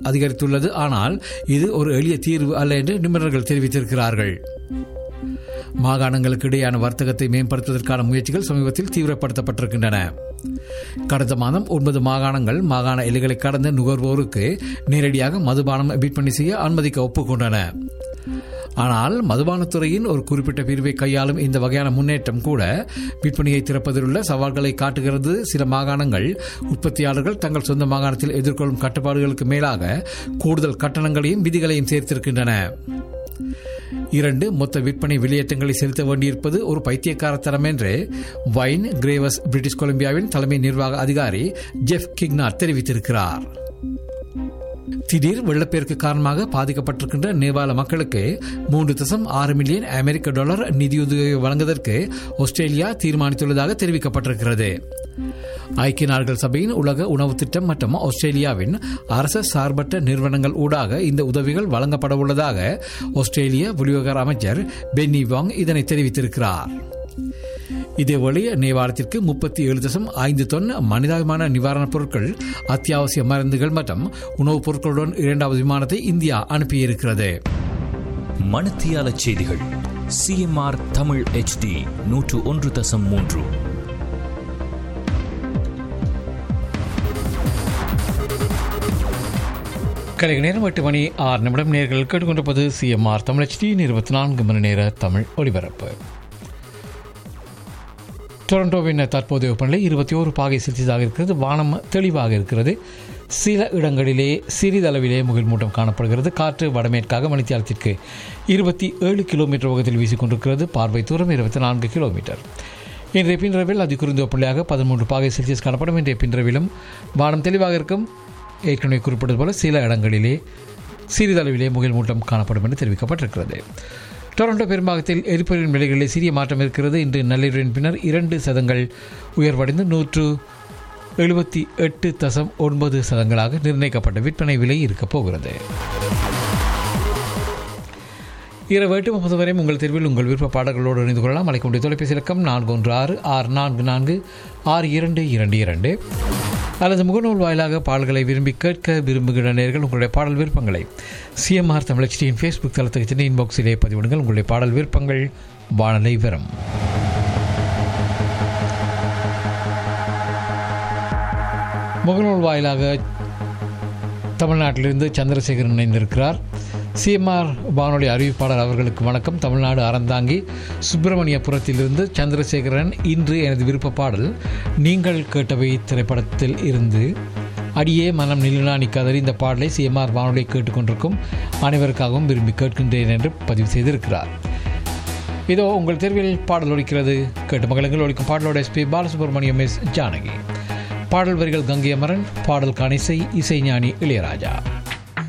அதிகரித்துள்ளது ஆனால் இது ஒரு எளிய தீர்வு அல்ல என்று நிபுணர்கள் தெரிவித்திருக்கிறார்கள் மாகாணங்களுக்கு இடையான வர்த்தகத்தை மேம்படுத்துவதற்கான முயற்சிகள் சமீபத்தில் தீவிரப்படுத்தப்பட்டிருக்கின்றன கடந்த மாதம் ஒன்பது மாகாணங்கள் மாகாண எல்லைகளை கடந்த நுகர்வோருக்கு நேரடியாக மதுபானம் விற்பனை செய்ய அனுமதிக்க ஒப்புக்கொண்டன ஆனால் மதுபானத்துறையின் ஒரு குறிப்பிட்ட பிரிவை கையாளும் இந்த வகையான முன்னேற்றம் கூட விற்பனையை திறப்பதில் உள்ள சவால்களை காட்டுகிறது சில மாகாணங்கள் உற்பத்தியாளர்கள் தங்கள் சொந்த மாகாணத்தில் எதிர்கொள்ளும் கட்டுப்பாடுகளுக்கு மேலாக கூடுதல் கட்டணங்களையும் விதிகளையும் சேர்த்திருக்கின்றன இரண்டு மொத்த விற்பனை வெளியேற்றங்களை செலுத்த வேண்டியிருப்பது ஒரு பைத்தியக்காரத்தனம் என்று வைன் கிரேவஸ் பிரிட்டிஷ் கொலம்பியாவின் தலைமை நிர்வாக அதிகாரி ஜெஃப் கிக்னார் தெரிவித்திருக்கிறார் திடீர் வெள்ளப்பெருக்கு காரணமாக பாதிக்கப்பட்டிருக்கின்ற நேபாள மக்களுக்கு மூன்று தசம் ஆறு மில்லியன் அமெரிக்க டாலர் நிதியுதவி வழங்குவதற்கு ஆஸ்திரேலியா தீர்மானித்துள்ளதாக தெரிவிக்கப்பட்டிருக்கிறது ஐக்கிய நாடுகள் சபையின் உலக உணவு திட்டம் மற்றும் ஆஸ்திரேலியாவின் அரச சார்பற்ற நிறுவனங்கள் ஊடாக இந்த உதவிகள் வழங்கப்பட உள்ளதாக ஆஸ்திரேலிய வெளிவகார அமைச்சர் பென்னி வாங் இதனை தெரிவித்திருக்கிறார் இதேவேளை நேபாளத்திற்கு முப்பத்தி ஏழு தசம் ஐந்து தொன் மனிதாபிமான நிவாரணப் பொருட்கள் அத்தியாவசிய மருந்துகள் மற்றும் உணவுப் பொருட்களுடன் இரண்டாவது விமானத்தை இந்தியா அனுப்பியிருக்கிறது மணத்தியால செய்திகள் சிஎம்ஆர் தமிழ் ஹெச்டி நூற்று ஒன்று தசம் மூன்று கலைக நேரம் எட்டு மணி ஆறு நிமிடம் நேர்கள் கேட்டுக்கொண்டிருப்பது சிஎம்ஆர் தமிழ் ஹெச்டி இருபத்தி நான்கு மணி நேர தமிழ் ஒலிபரப்பு டொரண்டோவின் தற்போதைய வெப்பநிலை இருபத்தி ஓரு பாகை செல்சியஸாக இருக்கிறது வானம் தெளிவாக இருக்கிறது சில இடங்களிலே சிறிதளவிலே முகில் மூட்டம் காணப்படுகிறது காற்று வடமேற்காக மணித்தியாலத்திற்கு இருபத்தி ஏழு கிலோமீட்டர் வேகத்தில் வீசிக்கொண்டிருக்கிறது பார்வை தூரம் இருபத்தி நான்கு கிலோமீட்டர் இன்றைய பின்ரவில் அதி குறைந்த வெப்பநிலையாக பதிமூன்று பாகை செல்சியஸ் காணப்படும் இன்றைய பின்ரவிலும் வானம் தெளிவாக இருக்கும் ஏற்கனவே குறிப்பிட்டது போல சில இடங்களிலே சிறிதளவிலே முகில் மூட்டம் காணப்படும் என்று தெரிவிக்கப்பட்டிருக்கிறது டொரண்டோ பெரும்பாகத்தில் எரிபொருளின் விலைகளில் சிறிய மாற்றம் இருக்கிறது இன்று நள்ளிரவின் பின்னர் இரண்டு சதங்கள் உயர்வடைந்து நூற்று எழுபத்தி எட்டு தசம் ஒன்பது சதங்களாக நிர்ணயிக்கப்பட்ட விற்பனை விலை இருக்கப் போகிறது இரவு எட்டு முப்பது வரை உங்கள் தேர்வில் உங்கள் விருப்ப பாடல்களோடு இணைந்து கொள்ளலாம் அழைக்கக்கூடிய தொலைபேசி இலக்கம் நான்கு ஒன்று ஆறு ஆறு நான்கு நான்கு ஆறு இரண்டு இரண்டு இரண்டு அல்லது முகநூல் வாயிலாக பாடல்களை விரும்பி கேட்க விரும்புகிற நேர்கள் உங்களுடைய பாடல் விருப்பங்களை சிஎம்ஆர் தமிழச்சியின் ஃபேஸ்புக் தளத்துக்கு சென்று இன்பாக்ஸிலே பதிவிடுங்கள் உங்களுடைய பாடல் விருப்பங்கள் வானலை வரும் முகநூல் வாயிலாக தமிழ்நாட்டிலிருந்து சந்திரசேகரன் இணைந்திருக்கிறார் சிஎம்ஆர் வானொலி அறிவிப்பாளர் அவர்களுக்கு வணக்கம் தமிழ்நாடு அறந்தாங்கி சுப்பிரமணியபுரத்திலிருந்து சந்திரசேகரன் இன்று எனது விருப்ப பாடல் நீங்கள் கேட்டவை திரைப்படத்தில் இருந்து அடியே மனம் நிலுனா நிற்காதறி இந்த பாடலை சிஎம்ஆர் வானொலி கேட்டுக்கொண்டிருக்கும் அனைவருக்காகவும் விரும்பி கேட்கின்றேன் என்று பதிவு செய்திருக்கிறார் இதோ உங்கள் தேர்வில் பாடல் ஒலிக்கிறது கேட்டு மகளுங்கள் ஒலிக்கும் பாடலோட எஸ்பி பாலசுப்ரமணியம் எஸ் ஜானகி பாடல் வரிகள் கங்கை அமரன் பாடல் காணிசை இசைஞானி இளையராஜா